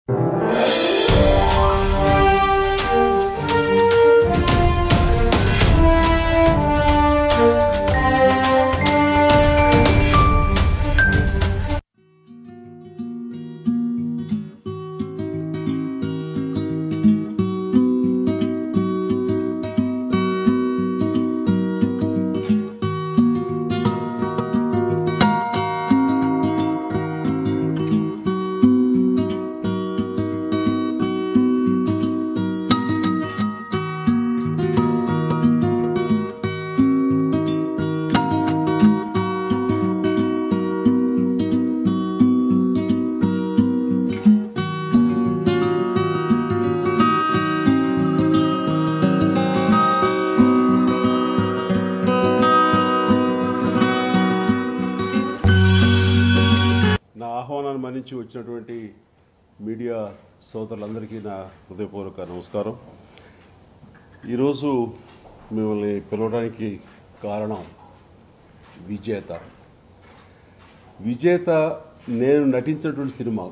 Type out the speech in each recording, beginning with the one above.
నా ఆహ్వానాన్ని మన్నించి వచ్చినటువంటి మీడియా సోదరులందరికీ నా హృదయపూర్వక నమస్కారం ఈరోజు మిమ్మల్ని పిలవడానికి కారణం విజేత విజేత నేను నటించినటువంటి సినిమా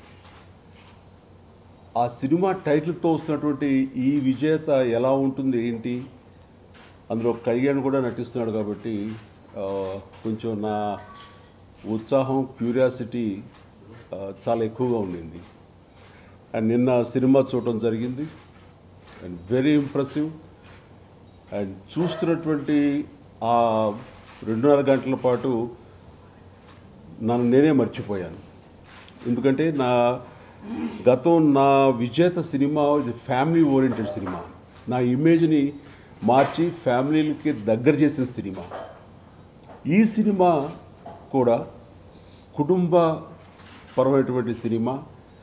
ఆ సినిమా టైటిల్తో వస్తున్నటువంటి ఈ విజేత ఎలా ఉంటుంది ఏంటి అందులో కళ్యాణ్ కూడా నటిస్తున్నాడు కాబట్టి ఆ, కొంచెం నా ఉత్సాహం క్యూరియాసిటీ ఆ, చాలా ఎక్కువగా ఉండింది అండ్ నిన్న సినిమా చూడటం జరిగింది అండ్ వెరీ ఇంప్రెసివ్ అండ్ చూస్తున్నటువంటి ఆ రెండున్నర గంటల పాటు నన్ను నేనే మర్చిపోయాను ఎందుకంటే నా గతం నా విజేత సినిమా ఇది ఫ్యామిలీ ఓరియంటెడ్ సినిమా నా ఇమేజ్ని మార్చి ఫ్యామిలీలకి దగ్గర చేసిన సినిమా ఈ సినిమా కూడా కుటుంబ పరమైనటువంటి సినిమా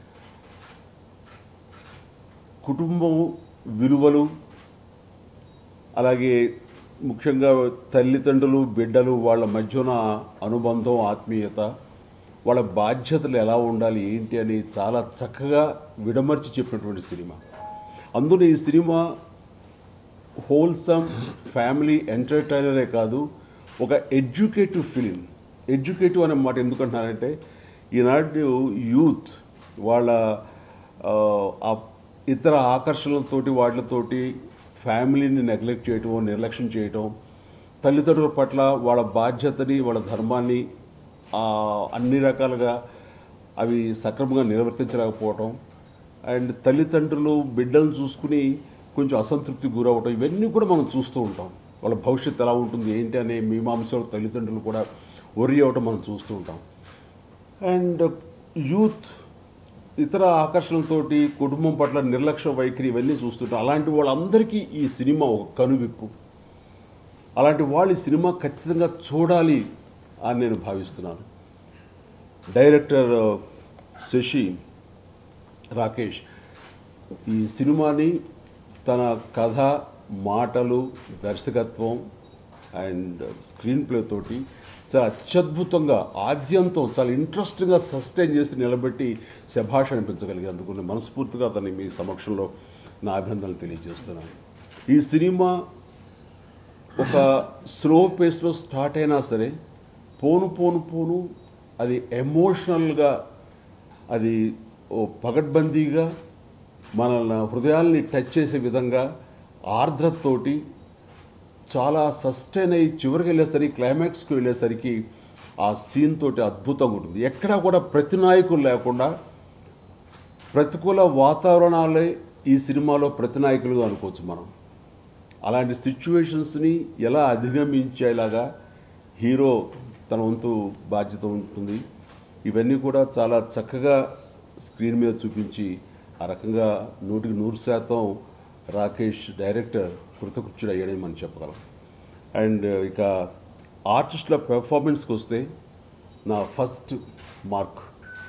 కుటుంబం విలువలు అలాగే ముఖ్యంగా తల్లిదండ్రులు బిడ్డలు వాళ్ళ మధ్యన అనుబంధం ఆత్మీయత వాళ్ళ బాధ్యతలు ఎలా ఉండాలి ఏంటి అని చాలా చక్కగా విడమర్చి చెప్పినటువంటి సినిమా అందులో ఈ సినిమా హోల్సమ్ ఫ్యామిలీ ఎంటర్టైనరే కాదు ఒక ఎడ్యుకేటివ్ ఫిలిం ఎడ్యుకేటివ్ అనే మాట ఎందుకంటున్నారంటే ఈనాడు యూత్ వాళ్ళ ఆ, ఆ ఇతర ఆకర్షణలతోటి వాటితోటి ఫ్యామిలీని నెగ్లెక్ట్ చేయటం నిర్లక్ష్యం చేయటం తల్లిదండ్రుల పట్ల వాళ్ళ బాధ్యతని వాళ్ళ ధర్మాన్ని ఆ, అన్ని రకాలుగా అవి సక్రమంగా నిర్వర్తించలేకపోవటం అండ్ తల్లిదండ్రులు బిడ్డలను చూసుకుని కొంచెం అసంతృప్తి గురవటం ఇవన్నీ కూడా మనం చూస్తూ ఉంటాం వాళ్ళ భవిష్యత్తు ఎలా ఉంటుంది ఏంటి అనే మీమాంసలు తల్లిదండ్రులు కూడా worry అవ్వటం మనం చూస్తూ ఉంటాం అండ్ యూత్ ఇతర ఆకర్షణలతోటి కుటుంబం పట్ల నిర్లక్ష్య వైఖరి ఇవన్నీ చూస్తుంటాం అలాంటి వాళ్ళందరికీ ఈ సినిమా ఒక కనువిప్పు అలాంటి వాళ్ళు ఈ సినిమా ఖచ్చితంగా చూడాలి అని నేను భావిస్తున్నాను డైరెక్టర్ శశి రాకేష్ ఈ సినిమాని తన కథ మాటలు దర్శకత్వం అండ్ స్క్రీన్ ప్లే తోటి చాలా అత్యద్భుతంగా ఆద్యంతం చాలా ఇంట్రెస్టింగ్గా సస్టైన్ చేసి నిలబెట్టి శభాష అనిపించగలిగేందుకు నేను మనస్ఫూర్తిగా అతన్ని మీ సమక్షంలో నా అభినందనలు తెలియజేస్తున్నాను ఈ సినిమా ఒక స్లో పేస్లో స్టార్ట్ అయినా సరే పోను పోను పోను అది ఎమోషనల్గా అది ఓ పగడ్బందీగా మన హృదయాల్ని టచ్ చేసే విధంగా ఆర్ద్రతతోటి చాలా సస్టైన్ అయ్యి చివరికి వెళ్ళేసరికి క్లైమాక్స్కి వెళ్ళేసరికి ఆ సీన్ తోటి అద్భుతంగా ఉంటుంది ఎక్కడా కూడా ప్రతినాయకులు లేకుండా ప్రతికూల వాతావరణాలే ఈ సినిమాలో ప్రతినాయకులుగా అనుకోవచ్చు మనం అలాంటి సిచ్యువేషన్స్ని ఎలా అధిగమించేలాగా హీరో తన వంతు బాధ్యత ఉంటుంది ఇవన్నీ కూడా చాలా చక్కగా స్క్రీన్ మీద చూపించి ఆ రకంగా నూటికి నూరు శాతం రాకేష్ డైరెక్టర్ కృతకృత్యుడు అయ్యాడని మనం చెప్పగలం అండ్ ఇక ఆర్టిస్టుల పెర్ఫార్మెన్స్కి వస్తే నా ఫస్ట్ మార్క్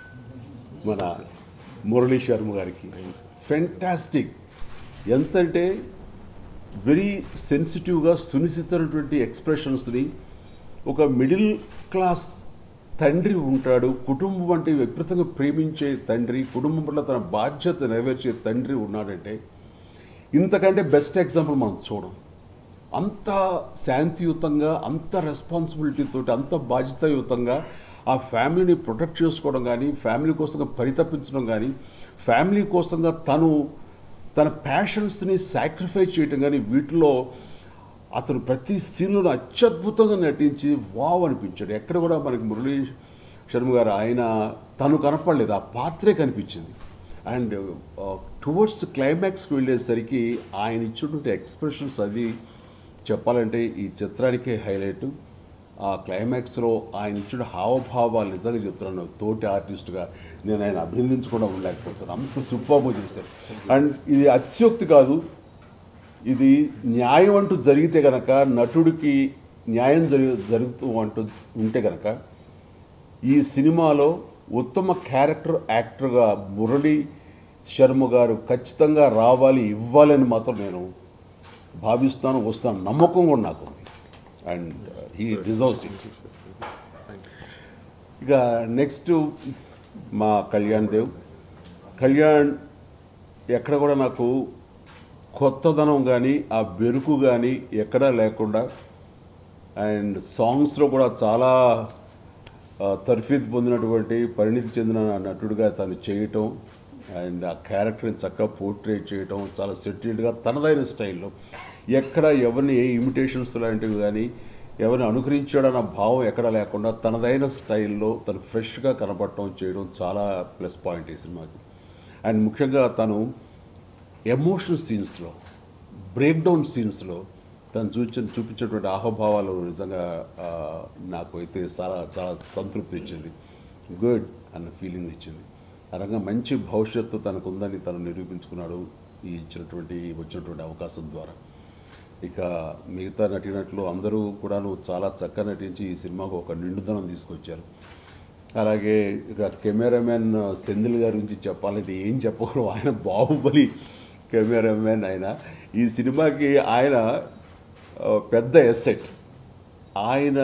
మన మురళీ శర్మ గారికి ఫెంటాస్టిక్ ఎంతంటే వెరీ సెన్సిటివ్గా సునిశ్చితమైనటువంటి ఎక్స్ప్రెషన్స్ని ఒక మిడిల్ క్లాస్ తండ్రి ఉంటాడు కుటుంబం అంటే విపరీతంగా ప్రేమించే తండ్రి కుటుంబం పట్ల తన బాధ్యత నెరవేర్చే తండ్రి ఉన్నాడంటే ఇంతకంటే బెస్ట్ ఎగ్జాంపుల్ మనం చూడం అంత శాంతియుతంగా అంత రెస్పాన్సిబిలిటీతో అంత బాధ్యతాయుతంగా ఆ ఫ్యామిలీని ప్రొటెక్ట్ చేసుకోవడం కానీ ఫ్యామిలీ కోసంగా పరితపించడం కానీ ఫ్యామిలీ కోసంగా తను తన ప్యాషన్స్ని సాక్రిఫైస్ చేయటం కానీ వీటిలో అతను ప్రతి సీన్లో అత్యద్భుతంగా నటించి వావ్ అనిపించాడు ఎక్కడ కూడా మనకి మురళీ శర్మ గారు ఆయన తను కనపడలేదు ఆ పాత్రే కనిపించింది అండ్ టువర్డ్స్ క్లైమాక్స్కి వెళ్ళేసరికి ఆయన ఇచ్చినటువంటి ఎక్స్ప్రెషన్స్ అది చెప్పాలంటే ఈ చిత్రానికే హైలైట్ ఆ క్లైమాక్స్లో ఆయన ఇచ్చిన హావభావాలు నిజంగా చెప్తున్నాను తోటి ఆర్టిస్ట్గా నేను ఆయన అభినందించకుండా ఉండలేకపోతున్నాను అంత సూపర్గా చేశారు అండ్ ఇది అతిశయోక్తి కాదు ఇది న్యాయం అంటూ జరిగితే గనక నటుడికి న్యాయం జరుగు జరుగుతూ అంటూ ఉంటే గనక ఈ సినిమాలో ఉత్తమ క్యారెక్టర్ యాక్టర్గా మురళీ శర్మ గారు ఖచ్చితంగా రావాలి ఇవ్వాలని మాత్రం నేను భావిస్తాను వస్తాను నమ్మకం కూడా నాకు ఉంది అండ్ హీ డిజర్వ్స్ ఇట్ ఇక నెక్స్ట్ మా కళ్యాణ్ దేవ్ కళ్యాణ్ ఎక్కడ కూడా నాకు కొత్తదనం కానీ ఆ బెరుకు కానీ ఎక్కడా లేకుండా అండ్ సాంగ్స్లో కూడా చాలా ఆ, తర్ఫీదు పొందినటువంటి పరిణితి చెందిన నటుడిగా తను చేయటం అండ్ ఆ క్యారెక్టర్ని చక్కగా పోర్ట్రేట్ చేయటం చాలా సెటిల్డ్గా తనదైన స్టైల్లో ఎక్కడ ఎవరిని ఏ ఇమిటేషన్స్ లాంటివి కానీ ఎవరిని అనుకరించాడన్న భావం ఎక్కడ లేకుండా తనదైన స్టైల్లో తను ఫ్రెష్గా కనపడటం చేయడం చాలా ప్లస్ పాయింట్ ఈ సినిమాకి అండ్ ముఖ్యంగా తను ఎమోషనల్ సీన్స్లో బ్రేక్ డౌన్ సీన్స్లో తను చూచిన చూపించేటువంటి ఆహభావాలు నిజంగా ఆ, నాకు అయితే చాలా చాలా సంతృప్తి ఇచ్చింది గుడ్ అన్న ఫీలింగ్ ఇచ్చింది ఆ రకంగా మంచి భవిష్యత్తు తనకు ఉందని తను నిరూపించుకున్నాడు ఈ ఇచ్చినటువంటి వచ్చినటువంటి అవకాశం ద్వారా ఇక మిగతా నటినట్లు అందరూ కూడాను చాలా చక్కగా నటించి ఈ సినిమాకు ఒక నిండుదనం తీసుకొచ్చారు అలాగే ఇక కెమెరామెన్ సెంధిల్ గారి గురించి చెప్పాలంటే ఏం చెప్పగలరు ఆయన బాహుబలి కెమెరామెన్ ఆయన ఈ సినిమాకి ఆయన ఆ, పెద్ద ఎసెట్ ఆయన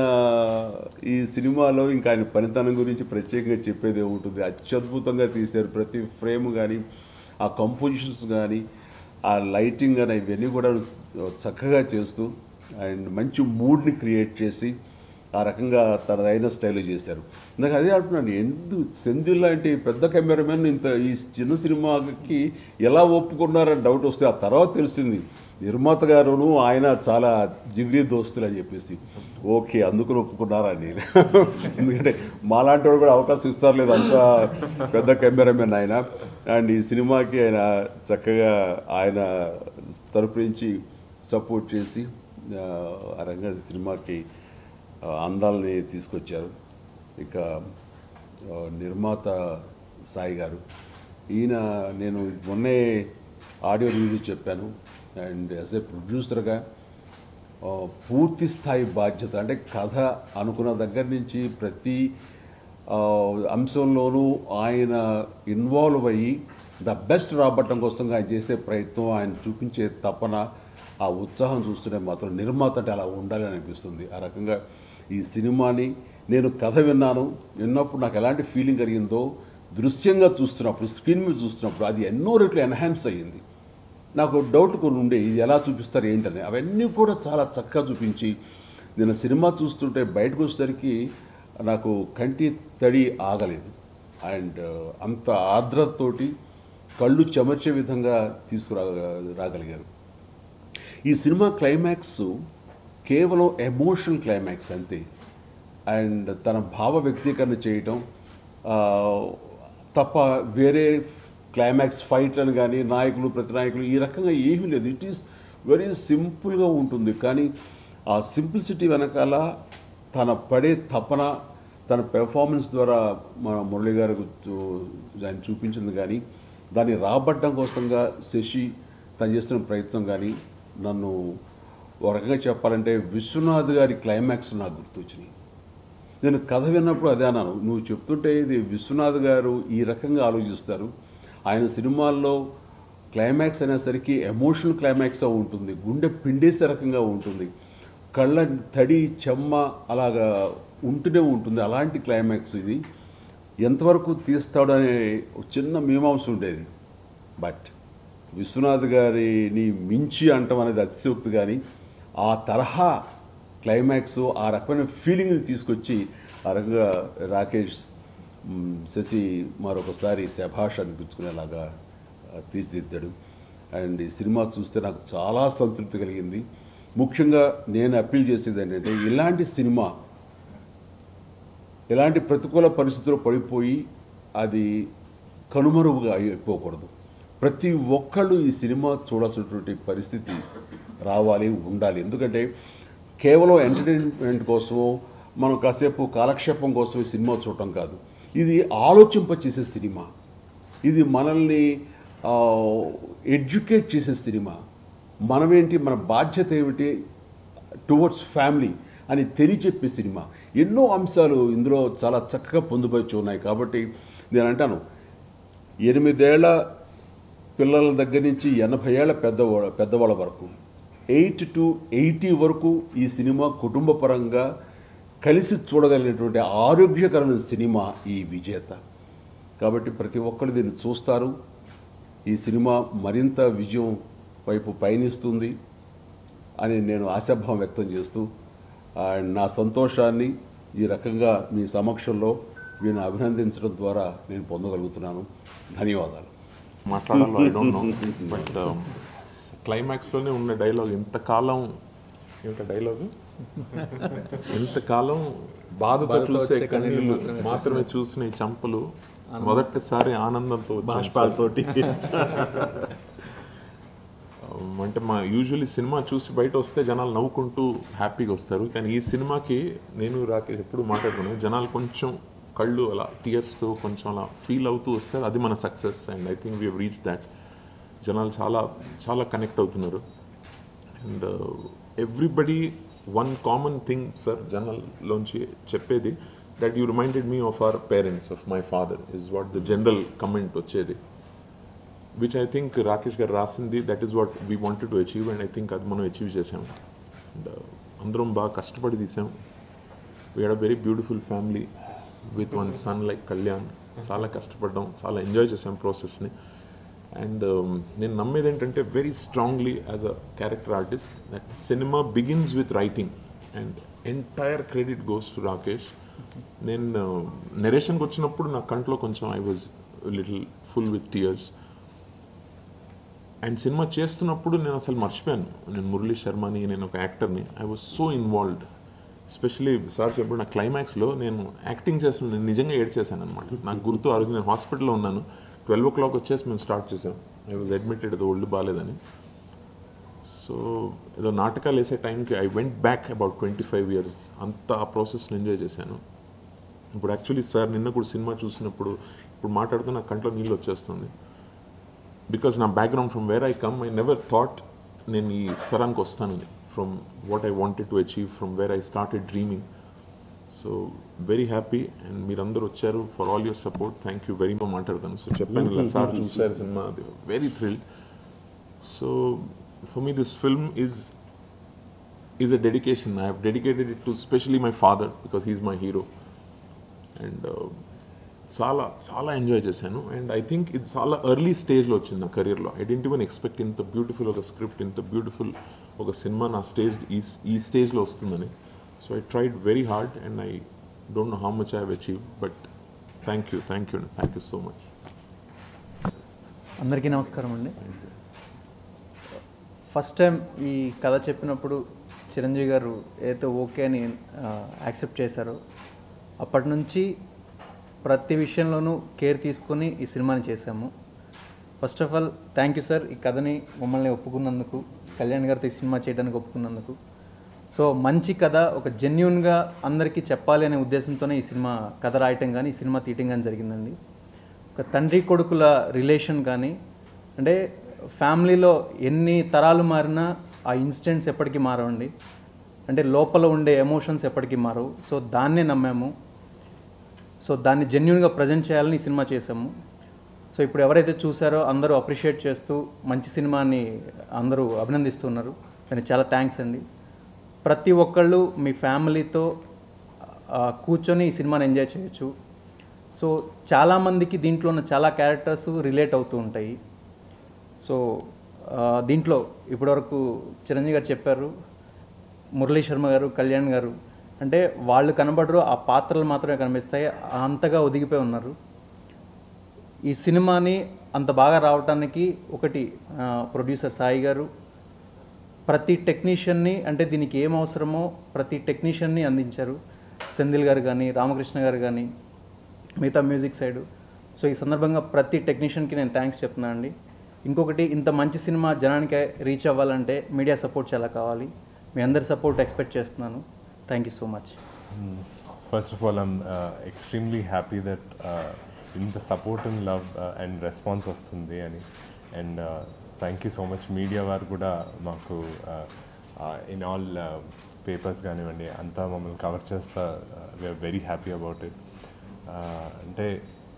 ఈ సినిమాలో ఇంకా ఆయన పనితనం గురించి ప్రత్యేకంగా చెప్పేది ఏముంటుంది అత్యద్భుతంగా తీశారు ప్రతి ఫ్రేమ్ కానీ ఆ కంపోజిషన్స్ కానీ ఆ లైటింగ్ కానీ ఇవన్నీ కూడా చక్కగా చేస్తూ అండ్ మంచి మూడ్ని క్రియేట్ చేసి ఆ రకంగా తనదైన స్టైల్ చేశారు నాకు అదే అంటున్నాను ఎందుకు సెంధిల్ లాంటి పెద్ద కెమెరామెన్ ఇంత ఈ చిన్న సినిమాకి ఎలా ఒప్పుకున్నారని డౌట్ వస్తే ఆ తర్వాత తెలిసింది నిర్మాత గారును ఆయన చాలా జిగ్రీ దోస్తులు అని చెప్పేసి ఓకే అందుకు ఒప్పుకున్నారా నేను ఎందుకంటే మాలాంటి వాడు కూడా అవకాశం ఇస్తారు లేదు అంత పెద్ద కెమెరామెన్ ఆయన అండ్ ఈ సినిమాకి ఆయన చక్కగా ఆయన తరపు నుంచి సపోర్ట్ చేసి ఆ, ఆ రంగా సినిమాకి ఆ, అందాలని తీసుకొచ్చారు ఇక ఆ, నిర్మాత సాయి గారు ఈయన నేను మొన్నే ఆడియో రివ్యూ చెప్పాను అండ్ యాజ్ ఏ ప్రొడ్యూసర్గా ఆ, పూర్తి స్థాయి బాధ్యత అంటే కథ అనుకున్న దగ్గర నుంచి ప్రతి ఆ, అంశంలోనూ ఆయన ఇన్వాల్వ్ అయ్యి ద బెస్ట్ రాబట్టడం కోసం ఆయన చేసే ప్రయత్నం ఆయన చూపించే తపన ఆ ఉత్సాహం చూస్తుంటే మాత్రం నిర్మాత అంటే అలా ఉండాలని అనిపిస్తుంది ఆ రకంగా ఈ సినిమాని నేను కథ విన్నాను విన్నప్పుడు నాకు ఎలాంటి ఫీలింగ్ కలిగిందో దృశ్యంగా చూస్తున్నప్పుడు స్క్రీన్ మీద చూస్తున్నప్పుడు అది ఎన్నో రెట్లు ఎన్హాన్స్ అయ్యింది నాకు డౌట్ కొన్ని ఉండే ఇది ఎలా చూపిస్తారు ఏంటని అవన్నీ కూడా చాలా చక్కగా చూపించి నేను సినిమా చూస్తుంటే బయటకు వచ్చేసరికి నాకు కంటి తడి ఆగలేదు అండ్ అంత ఆర్ద్రతతోటి కళ్ళు చెమర్చే విధంగా తీసుకురా రాగలిగారు ఈ సినిమా క్లైమాక్స్ కేవలం ఎమోషనల్ క్లైమాక్స్ అంతే అండ్ తన భావ వ్యక్తీకరణ చేయటం ఆ, తప్ప వేరే క్లైమాక్స్ ఫైట్లను కానీ నాయకులు ప్రతినాయకులు ఈ రకంగా ఏమీ లేదు ఇట్ ఈస్ వెరీ సింపుల్గా ఉంటుంది కానీ ఆ సింప్లిసిటీ వెనకాల తన పడే తపన తన పెర్ఫార్మెన్స్ ద్వారా మన మురళి గారు ఆయన చూపించింది కానీ దాన్ని రాబట్టడం కోసంగా శశి తను చేస్తున్న ప్రయత్నం కానీ నన్ను ఒక రకంగా చెప్పాలంటే విశ్వనాథ్ గారి క్లైమాక్స్ నాకు గుర్తొచ్చినాయి నేను కథ విన్నప్పుడు అదే అన్నాను నువ్వు చెప్తుంటే ఇది విశ్వనాథ్ గారు ఈ రకంగా ఆలోచిస్తారు ఆయన సినిమాల్లో క్లైమాక్స్ అనేసరికి ఎమోషనల్ క్లైమాక్స్ ఉంటుంది గుండె పిండేసే రకంగా ఉంటుంది కళ్ళ తడి చెమ్మ అలాగా ఉంటూనే ఉంటుంది అలాంటి క్లైమాక్స్ ఇది ఎంతవరకు తీస్తాడనే ఒక చిన్న మీమాంస ఉండేది బట్ విశ్వనాథ్ గారిని మించి అంటాం అనేది అతిశయోక్తి కానీ ఆ తరహా క్లైమాక్స్ ఆ రకమైన ఫీలింగ్ని తీసుకొచ్చి ఆ రకంగా రాకేష్ మ్, శశి మరొకసారి శభాష్ అనిపించుకునేలాగా ఆ, తీర్చిదిద్దాడు అండ్ ఈ సినిమా చూస్తే నాకు చాలా సంతృప్తి కలిగింది ముఖ్యంగా నేను అప్పీల్ చేసేది ఏంటంటే ఇలాంటి సినిమా ఎలాంటి ప్రతికూల పరిస్థితుల్లో పడిపోయి అది కనుమరుగుగా అయిపోకూడదు ప్రతి ఒక్కళ్ళు ఈ సినిమా చూడాల్సినటువంటి పరిస్థితి రావాలి ఉండాలి ఎందుకంటే కేవలం ఎంటర్టైన్మెంట్ కోసమో మనం కాసేపు కాలక్షేపం కోసం ఈ సినిమా చూడటం కాదు ఇది ఆలోచింపచేసే సినిమా ఇది మనల్ని ఎడ్యుకేట్ చేసే సినిమా మనమేంటి మన బాధ్యత ఏమిటి టువర్డ్స్ ఫ్యామిలీ అని తెలియచెప్పే సినిమా ఎన్నో అంశాలు ఇందులో చాలా చక్కగా పొందుపరిచి ఉన్నాయి కాబట్టి నేను అంటాను ఎనిమిదేళ్ల పిల్లల దగ్గర నుంచి ఎనభై ఏళ్ల పెద్దవాళ్ళ పెద్దవాళ్ళ వరకు ఎయిట్ టు ఎయిటీ వరకు ఈ సినిమా కుటుంబపరంగా కలిసి చూడగలిగినటువంటి ఆరోగ్యకరమైన సినిమా ఈ విజేత కాబట్టి ప్రతి ఒక్కరు దీన్ని చూస్తారు ఈ సినిమా మరింత విజయం వైపు పయనిస్తుంది అని నేను ఆశాభావం వ్యక్తం చేస్తూ అండ్ నా సంతోషాన్ని ఈ రకంగా మీ సమక్షంలో వీరిని అభినందించడం ద్వారా నేను పొందగలుగుతున్నాను ధన్యవాదాలు మాట్లాడాలో ఐ డోంట్ నో బట్ క్లైమాక్స్లోనే ఉన్న డైలాగ్ ఎంతకాలం ఏంట డైలాగ్ ఎంతకాలం బాధతో చూసే కన్నీళ్ళు మాత్రమే చూసిన ఈ చంపలు మొదటిసారి ఆనందంతో బాష్పాలతోటి అంటే మా యూజువల్లీ సినిమా చూసి బయట వస్తే జనాలు నవ్వుకుంటూ హ్యాపీగా వస్తారు కానీ ఈ సినిమాకి నేను రాకేష్ ఎప్పుడు మాట్లాడుకున్నాను జనాలు కొంచెం కళ్ళు అలా టీయర్స్తో కొంచెం అలా ఫీల్ అవుతూ వస్తే అది మన success and I think we reach that జనాలు చాలా చాలా కనెక్ట్ అవుతున్నారు and everybody one common thing sir జనరల్లోంచి చెప్పేది that you reminded me of our parents of my father is what the general comment వచ్చేది విచ్ ఐ థింక్ రాకేష్ గారు రాసింది that is what we wanted to achieve and I think అది మనం achieve చేసాం and అందరం బాగా కష్టపడి తీసాం we had a very beautiful family with one son like Kalyan చాలా కష్టపడ్డాం చాలా ఎంజాయ్ చేసాం ప్రాసెస్ని అండ్ నేను నమ్మేది ఏంటంటే very strongly as a character artist that సినిమా begins with writing and entire credit goes to Rakesh నేను నెరేషన్కి వచ్చినప్పుడు నా కంట్లో కొంచెం I was little full with tears and సినిమా చేస్తున్నప్పుడు నేను అసలు మర్చిపోయాను నేను మురళీ శర్మని నేను ఒక యాక్టర్ని I was so involved especially sir చెప్పిన నా క్లైమాక్స్లో నేను యాక్టింగ్ చేస్తున్న నేను నిజంగా ఏడ్చేసాను అనమాట నాకు గుర్తు ఆ రోజు నేను హాస్పిటల్లో ఉన్నాను ట్వెల్వ్ ఓ క్లాక్ వచ్చేసి మేము స్టార్ట్ చేసాం ఐ వాజ్ అడ్మిటెడ్ ఏదో ఒళ్ళు బాగాలేదని సో ఏదో నాటకాలు వేసే టైంకి I went back about twenty five years అంత ఆ ప్రాసెస్ని ఎంజాయ్ చేశాను ఇప్పుడు యాక్చువల్లీ సార్ నిన్న కూడా సినిమా చూసినప్పుడు ఇప్పుడు మాట్లాడుతూ నా కంట్లో నీళ్ళు వచ్చేస్తుంది బికాస్ నా background from where I come I never thought నేను ఈ స్థలానికి వస్తానని from what I wanted to achieve from where I started dreaming so very happy and మీరందరూ వచ్చారు for all your support thank you very much మాట్లాడతాను so చెప్పాను ఇలా sir చూశారు సినిమా very thrill so for me this film is is a dedication I have dedicated it to specially my father because he is my hero and చాలా చాలా enjoy చేశాను and I think ఇది చాలా ఎర్లీ స్టేజ్లో వచ్చింది నా కెరీర్లో ఐ డెంట్ ఈవెన్ ఎక్స్పెక్ట్ ఇంత బ్యూటిఫుల్ ఒక స్క్రిప్ట్ ఇంత బ్యూటిఫుల్ ఒక సినిమా నా స్టేజ్ ఈ ఈ స్టేజ్లో వస్తుందని so I tried very hard and I don't know how much I have achieve but thank you thank you thank you so much అందరికీ నమస్కారం అండి ఫస్ట్ టైం ఈ కథ చెప్పినప్పుడు చిరంజీవి గారు ఏదైతే ఓకే అని యాక్సెప్ట్ చేశారో అప్పటి నుంచి ప్రతి విషయంలోనూ కేర్ తీసుకొని ఈ సినిమాని చేశాము first of all thank you sir ఈ కథని మమ్మల్ని ఒప్పుకున్నందుకు కళ్యాణ్ గారితో ఈ సినిమా చేయడానికి ఒప్పుకున్నందుకు సో మంచి కథ ఒక జెన్యున్గా అందరికీ చెప్పాలి అనే ఉద్దేశంతోనే ఈ సినిమా కథ రాయటం కానీ ఈ సినిమా తీయటం కానీ జరిగిందండి ఒక తండ్రి కొడుకుల రిలేషన్ కానీ అంటే ఫ్యామిలీలో ఎన్ని తరాలు మారినా ఆ ఇన్సిడెంట్స్ ఎప్పటికీ మారవండి అంటే లోపల ఉండే ఎమోషన్స్ ఎప్పటికీ మారవు సో దాన్నే నమ్మాము సో దాన్ని జెన్యున్గా ప్రజెంట్ చేయాలని ఈ సినిమా చేసాము సో ఇప్పుడు ఎవరైతే చూసారో అందరూ అప్రిషియేట్ చేస్తూ మంచి సినిమాని అందరూ అభినందిస్తున్నారు దానికి చాలా థ్యాంక్స్ అండి ప్రతి ఒక్కళ్ళు మీ ఫ్యామిలీతో ఆ, కూర్చొని ఈ సినిమాని ఎంజాయ్ చేయొచ్చు సో చాలామందికి దీంట్లో ఉన్న చాలా క్యారెక్టర్స్ రిలేట్ అవుతూ ఉంటాయి సో ఆ, దీంట్లో ఇప్పటివరకు చిరంజీవి గారు చెప్పారు మురళీ శర్మ గారు కళ్యాణ్ గారు అంటే వాళ్ళు కనబడరు ఆ పాత్రలు మాత్రమే కనిపిస్తాయి అంతగా ఒదిగిపోయి ఉన్నారు ఈ సినిమాని అంత బాగా రావటానికి ఒకటి ఆ, ప్రొడ్యూసర్ సాయి గారు ప్రతి టెక్నీషియన్ని అంటే దీనికి ఏం అవసరమో ప్రతి టెక్నీషియన్ని అందించారు సెంధిల్ గారు కానీ రామకృష్ణ గారు కానీ మిగతా మ్యూజిక్ సైడ్ సో ఈ సందర్భంగా ప్రతి టెక్నీషియన్కి నేను థ్యాంక్స్ చెప్తున్నాను అండి ఇంకొకటి ఇంత మంచి సినిమా జనానికి రీచ్ అవ్వాలంటే మీడియా సపోర్ట్ చాలా కావాలి మీ అందరి సపోర్ట్ ఎక్స్పెక్ట్ చేస్తున్నాను thank you so much First of all, I'm uh, extremely happy that uh, ఇంత support and love and response వస్తుంది అని and thank you so much media వారు కూడా మాకు ఇన్ ఆల్ పేపర్స్ కానివ్వండి అంతా మమ్మల్ని కవర్ చేస్తా we are very happy about it అంటే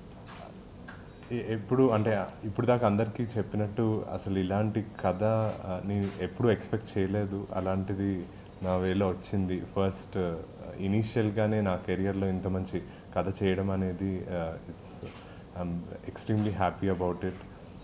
ఎ- ఎప్పుడు అంటే ఇప్పుడు దాకా అందరికీ చెప్పినట్టు అసలు ఇలాంటి కథ ఆ, నేను ఎప్పుడు ఎక్స్పెక్ట్ చేయలేదు అలాంటిది నా వేలో వచ్చింది ఫస్ట్ ఇనీషియల్గానే నా కెరియర్లో ఇంత మంచి కథ చేయడం అనేది it's I'm extremely happy about it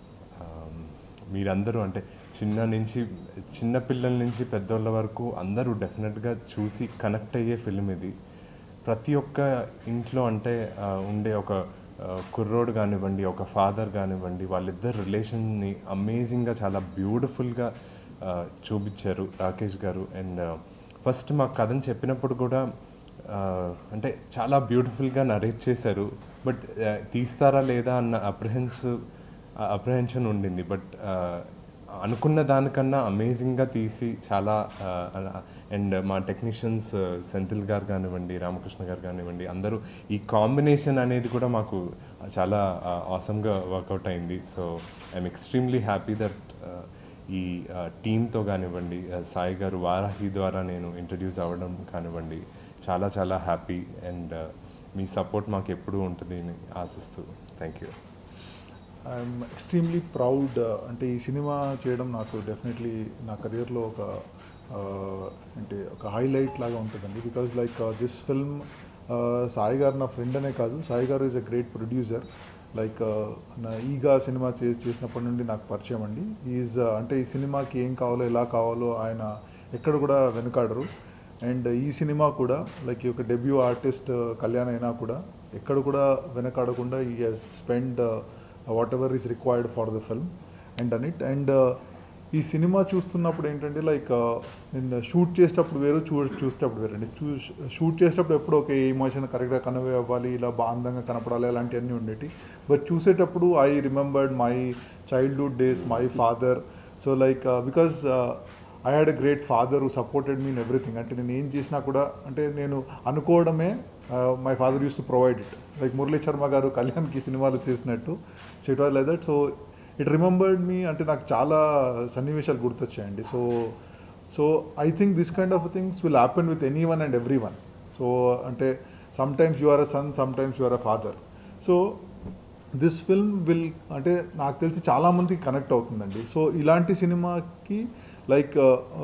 మీరందరూ అంటే చిన్న నుంచి చిన్న పిల్లల నుంచి పెద్దోళ్ళ వరకు అందరూ డెఫినెట్గా చూసి కనెక్ట్ అయ్యే ఫిల్మ్ ఇది ప్రతి ఒక్క ఇంట్లో అంటే ఆ, ఉండే ఒక ఆ, కుర్రోడు కానివ్వండి ఒక ఫాదర్ కానివ్వండి వాళ్ళిద్దరు రిలేషన్ని అమేజింగ్గా చాలా బ్యూటిఫుల్గా చూపించారు రాకేష్ గారు అండ్ ఫస్ట్ మా కథను చెప్పినప్పుడు కూడా ఆ, అంటే చాలా బ్యూటిఫుల్గా నరేట్ చేశారు బట్ తీస్తారా లేదా అన్న అప్రహెన్స్ అప్రహెన్షన్ ఉండింది బట్ అనుకున్న దానికన్నా అమేజింగ్గా తీసి చాలా అండ్ మా టెక్నీషియన్స్ సెంథిల్ గారు కానివ్వండి రామకృష్ణ గారు కానివ్వండి అందరూ ఈ కాంబినేషన్ అనేది కూడా మాకు చాలా ఆసమ్గా వర్కౌట్ అయింది so I'm extremely happy that ఈ టీంతో కానివ్వండి ఆ, సాయి గారు వారాహి ద్వారా నేను ఇంట్రడ్యూస్ అవ్వడం కానివ్వండి చాలా చాలా హ్యాపీ అండ్ మీ సపోర్ట్ మాకు ఎప్పుడూ ఉంటుంది అని ఆశిస్తూ thank you I'm extremely proud అంటే ఈ సినిమా చేయడం నాకు డెఫినెట్లీ నా కెరియర్లో ఒక uh, అంటే ఒక హైలైట్ లాగా ఉంటుందండి because like this film Sai గారు నా ఫ్రెండ్ అనే కాదు సాయి గారు is a great producer like నా ఈగా సినిమా చేసి చేసినప్పటి నుండి నాకు పరిచయం అండి ఈజ్ అంటే ఈ సినిమాకి ఏం కావాలో ఎలా కావాలో ఆయన ఎక్కడ కూడా వెనుకాడరు అండ్ ఈ సినిమా కూడా లైక్ ఈ యొక్క డెబ్యూ ఆర్టిస్ట్ కళ్యాణ్ అయినా కూడా ఎక్కడ కూడా వెనకాడకుండా ఈ he's spend whatever is required for the film and on it and ఈ సినిమా చూస్తున్నప్పుడు ఏంటంటే లైక్ నేను షూట్ చేసేటప్పుడు వేరు చూ చూసేటప్పుడు వేరు అండి చూ షూట్ చేసేటప్పుడు ఎప్పుడు ఓకే ఎమోషన్ కరెక్ట్గా కన్వే అవ్వాలి ఇలా బా అందంగా కనపడాలి అలాంటివన్నీ ఉండేవి బట్ చూసేటప్పుడు I remembered my childhood days my father so like because I had a great father who supported me in everything అంటే నేను ఏం చేసినా కూడా అంటే నేను అనుకోవడమే my father use to provide it like Murali Sharma గారు కళ్యాణ్కి సినిమాలు చేసినట్టు so it was like that so it remembered me అంటే నాకు చాలా సన్నివేశాలు గుర్తొచ్చాయండి so so I think this kind of things will happen with any one and every one so అంటే some times you are a son some times you are a father so this film will అంటే నాకు తెలిసి చాలామందికి connect అవుతుందండి so ఇలాంటి సినిమాకి like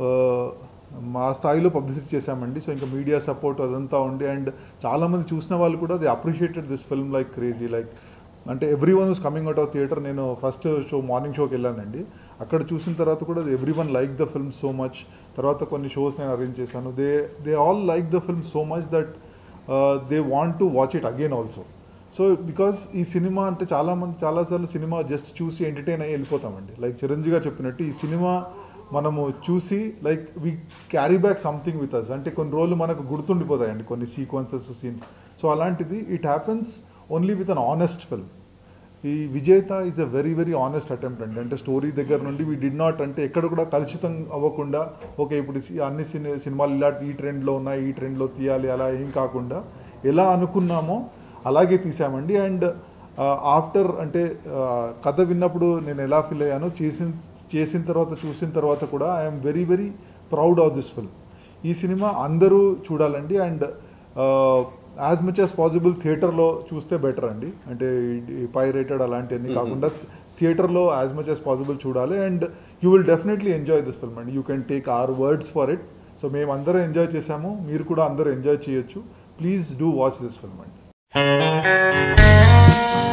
మా స్థాయిలో పబ్లిసిటీ చేశామండి సో ఇంకా మీడియా సపోర్ట్ అదంతా ఉండి అండ్ చాలామంది చూసిన వాళ్ళు కూడా they appreciated this film like crazy like అంటే every one was coming out of theatre నేను ఫస్ట్ షో మార్నింగ్ షోకి వెళ్ళానండి అక్కడ చూసిన తర్వాత కూడా every one like the film so much తర్వాత కొన్ని షోస్ నేను అరేంజ్ చేశాను they they all like the film so much that they want to watch it again also so because ఈ సినిమా అంటే చాలామంది చాలాసార్లు సినిమా జస్ట్ చూసి ఎంటర్టైన్ అయ్యి వెళ్ళిపోతామండి లైక్ చిరంజీవి గారు చెప్పినట్టు ఈ సినిమా మనము చూసి like we carry back something with us అంటే కొన్ని రోజులు మనకు గుర్తుండిపోతాయండి కొన్ని సీక్వెన్సెస్ సీన్స్ సో అలాంటిది it happens only with an honest film ఈ Vijetha is a very very honest attempt అండి అంటే స్టోరీ దగ్గర నుండి వీ డిడ్ నాట్ అంటే ఎక్కడ కూడా కలుషితం అవ్వకుండా ఓకే ఇప్పుడు ఈ అన్ని సిని సినిమాలు ఇలా ఈ ట్రెండ్లో ఉన్నాయి ఈ ట్రెండ్లో తీయాలి అలా ఏం కాకుండా ఎలా అనుకున్నామో అలాగే తీసామండి అండ్ ఆఫ్టర్ అంటే ఆ, కథ విన్నప్పుడు నేను ఎలా ఫీల్ అయ్యానో చేసిన చేసిన తర్వాత చూసిన తర్వాత కూడా I'm very very proud of this film ఈ సినిమా అందరూ చూడాలండి and as much as possible థియేటర్లో చూస్తే బెటర్ అండి అంటే పై రేటెడ్ అలాంటివన్నీ కాకుండా థియేటర్లో యాజ్ మచ్ యాజ్ పాసిబుల్ చూడాలి and you will definitely enjoy this film అండి you can take our words for it so మేము అందరం ఎంజాయ్ చేసాము మీరు కూడా అందరూ ఎంజాయ్ చేయొచ్చు please do watch this film అండి